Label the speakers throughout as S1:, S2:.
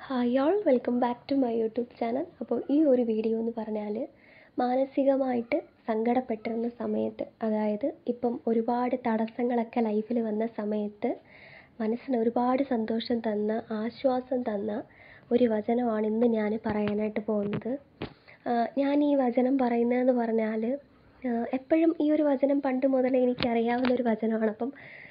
S1: hi all welcome back to my YouTube channel അപ്പോൾ ഈ ഒരു വീഡിയോ എന്ന് പറഞ്ഞാൽ മാനസികമായിട്ട് സങ്കടപ്പെട്ടിരുന്ന സമയത്ത് അതായത് ഇപ്പം ഒരുപാട് തടസ്സങ്ങളൊക്കെ ലൈഫിൽ വന്ന സമയത്ത് മനസ്സിന് ഒരുപാട് സന്തോഷം തന്ന ആശ്വാസം തന്ന ഒരു വചനമാണ് ഇന്ന് ഞാൻ പറയാനായിട്ട് പോകുന്നത് ഞാൻ ഈ വചനം പറയുന്നതെന്ന് പറഞ്ഞാൽ എപ്പോഴും ഈ ഒരു വചനം പണ്ട് മുതലേ എനിക്കറിയാവുന്ന ഒരു വചനമാണ് അപ്പം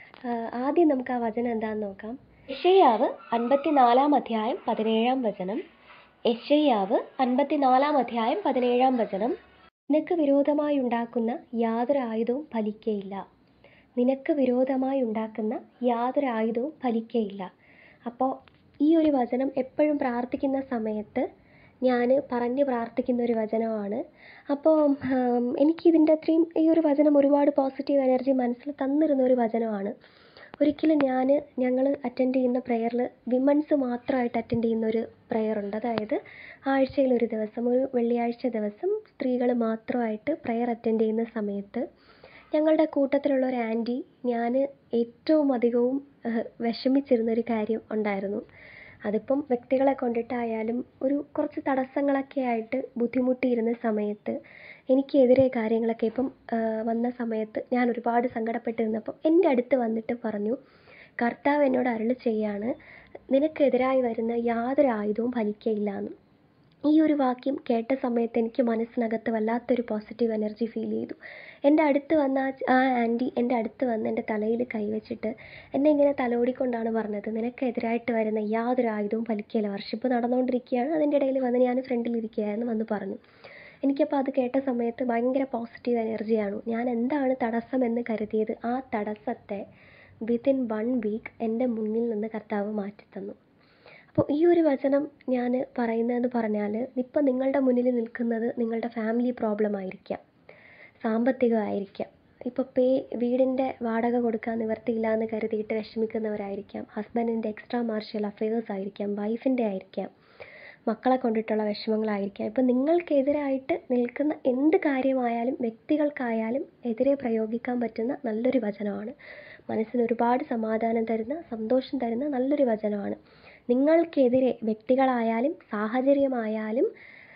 S1: ആദ്യം നമുക്ക് ആ വചനം എന്താണെന്ന് നോക്കാം യശയ്യാവ് അൻപത്തിനാലാം അധ്യായം പതിനേഴാം വചനം യശയ്യാവ് അൻപത്തിനാലാം അധ്യായം പതിനേഴാം വചനം നിനക്ക് വിരോധമായി ഉണ്ടാക്കുന്ന യാതൊരു ആയുധവും ഫലിക്കയില്ല നിനക്ക് വിരോധമായി ഉണ്ടാക്കുന്ന യാതൊരു ആയുധവും ഫലിക്കയില്ല അപ്പോൾ ഈ ഒരു വചനം എപ്പോഴും പ്രാർത്ഥിക്കുന്ന സമയത്ത് ഞാൻ പറഞ്ഞ് പ്രാർത്ഥിക്കുന്ന ഒരു വചനമാണ് അപ്പോൾ എനിക്കിതിൻ്റെ അത്രയും ഈ ഒരു വചനം ഒരുപാട് പോസിറ്റീവ് എനർജി മനസ്സിൽ തന്നിരുന്ന ഒരു വചനമാണ് ഒരിക്കലും ഞാൻ ഞങ്ങൾ അറ്റൻഡ് ചെയ്യുന്ന പ്രെയറിൽ വിമൻസ് മാത്രമായിട്ട് അറ്റൻഡ് ചെയ്യുന്ന ഒരു പ്രെയർ ഉണ്ട് അതായത് ആഴ്ചയിൽ ഒരു ദിവസം ഒരു വെള്ളിയാഴ്ച ദിവസം സ്ത്രീകൾ മാത്രമായിട്ട് പ്രെയർ അറ്റൻഡ് ചെയ്യുന്ന സമയത്ത് ഞങ്ങളുടെ കൂട്ടത്തിലുള്ള ഒരു ആൻറ്റി ഞാൻ ഏറ്റവും അധികവും വിഷമിച്ചിരുന്ന ഒരു കാര്യം ഉണ്ടായിരുന്നു അതിപ്പം വ്യക്തികളെ കൊണ്ടിട്ടായാലും ഒരു കുറച്ച് തടസ്സങ്ങളൊക്കെ ആയിട്ട് ബുദ്ധിമുട്ടിയിരുന്ന സമയത്ത് എനിക്കെതിരെ കാര്യങ്ങളൊക്കെ ഇപ്പം വന്ന സമയത്ത് ഞാൻ ഒരുപാട് സങ്കടപ്പെട്ടിരുന്നപ്പോൾ എൻ്റെ അടുത്ത് വന്നിട്ട് പറഞ്ഞു കർത്താവ് എന്നോട് അരുളി ചെയ്യാണ് നിനക്കെതിരായി വരുന്ന യാതൊരു ആയുധവും ഫലിക്കയില്ല എന്ന് ഈ ഒരു വാക്യം കേട്ട സമയത്ത് എനിക്ക് മനസ്സിനകത്ത് വല്ലാത്തൊരു പോസിറ്റീവ് എനർജി ഫീൽ ചെയ്തു എൻ്റെ അടുത്ത് വന്ന ആ ആൻറ്റി എൻ്റെ അടുത്ത് വന്ന് എൻ്റെ തലയിൽ കൈവച്ചിട്ട് എന്നെ ഇങ്ങനെ തലോടിക്കൊണ്ടാണ് പറഞ്ഞത് നിനക്കെതിരായിട്ട് വരുന്ന യാതൊരു ആയുധവും ഫലിക്കില്ല വർഷിപ്പ് നടന്നുകൊണ്ടിരിക്കുകയാണ് അതിൻ്റെ ഇടയിൽ വന്ന് ഞാൻ ഫ്രണ്ടിലിരിക്കുകയായിരുന്നു വന്ന് പറഞ്ഞു എനിക്കപ്പോൾ അത് കേട്ട സമയത്ത് ഭയങ്കര പോസിറ്റീവ് എനർജിയാണ് ഞാൻ എന്താണ് തടസ്സം എന്ന് കരുതിയത് ആ തടസ്സത്തെ വിത്തിൻ വൺ വീക്ക് എൻ്റെ മുന്നിൽ നിന്ന് കർത്താവ് മാറ്റിത്തന്നു അപ്പോൾ ഈ ഒരു വചനം ഞാൻ പറയുന്നതെന്ന് പറഞ്ഞാൽ ഇപ്പം നിങ്ങളുടെ മുന്നിൽ നിൽക്കുന്നത് നിങ്ങളുടെ ഫാമിലി പ്രോബ്ലം ആയിരിക്കാം സാമ്പത്തികമായിരിക്കാം ഇപ്പോൾ പേ വീടിൻ്റെ വാടക കൊടുക്കാൻ നിവർത്തിയില്ല എന്ന് കരുതിയിട്ട് വിഷമിക്കുന്നവരായിരിക്കാം ഹസ്ബൻഡിൻ്റെ എക്സ്ട്രാ മാർഷ്യൽ അഫയേഴ്സ് ആയിരിക്കാം വൈഫിൻ്റെ ആയിരിക്കാം മക്കളെ കൊണ്ടിട്ടുള്ള വിഷമങ്ങളായിരിക്കാം ഇപ്പം നിങ്ങൾക്കെതിരായിട്ട് നിൽക്കുന്ന എന്ത് കാര്യമായാലും വ്യക്തികൾക്കായാലും എതിരെ പ്രയോഗിക്കാൻ പറ്റുന്ന നല്ലൊരു വചനമാണ് മനസ്സിന് ഒരുപാട് സമാധാനം തരുന്ന സന്തോഷം തരുന്ന നല്ലൊരു വചനമാണ് നിങ്ങൾക്കെതിരെ വ്യക്തികളായാലും സാഹചര്യമായാലും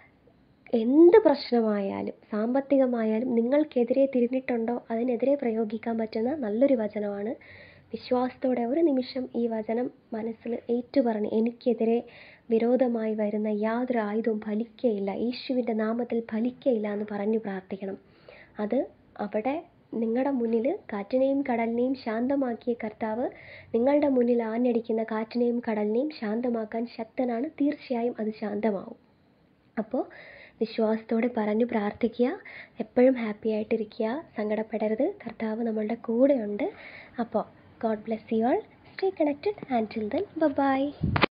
S1: എന്ത് പ്രശ്നമായാലും സാമ്പത്തികമായാലും നിങ്ങൾക്കെതിരെ തിരിഞ്ഞിട്ടുണ്ടോ അതിനെതിരെ പ്രയോഗിക്കാൻ പറ്റുന്ന നല്ലൊരു വചനമാണ് വിശ്വാസത്തോടെ ഒരു നിമിഷം ഈ വചനം മനസ്സിൽ ഏറ്റുപറഞ്ഞ് എനിക്കെതിരെ വിരോധമായി വരുന്ന യാതൊരു ആയുധവും ഫലിക്കയില്ല യേശുവിൻ്റെ നാമത്തിൽ ഫലിക്കയില്ല എന്ന് പറഞ്ഞു പ്രാർത്ഥിക്കണം അത് അവിടെ നിങ്ങളുടെ മുന്നിൽ കാറ്റിനെയും കടലിനെയും ശാന്തമാക്കിയ കർത്താവ് നിങ്ങളുടെ മുന്നിൽ ആഞ്ഞടിക്കുന്ന കാറ്റിനെയും കടലിനെയും ശാന്തമാക്കാൻ ശക്തനാണ് തീർച്ചയായും അത് ശാന്തമാവും അപ്പോൾ വിശ്വാസത്തോടെ പറഞ്ഞു പ്രാർത്ഥിക്കുക എപ്പോഴും ഹാപ്പി ആയിട്ടിരിക്കുക സങ്കടപ്പെടരുത് കർത്താവ് നമ്മളുടെ കൂടെയുണ്ട് അപ്പോൾ God bless you all stay connected and till then by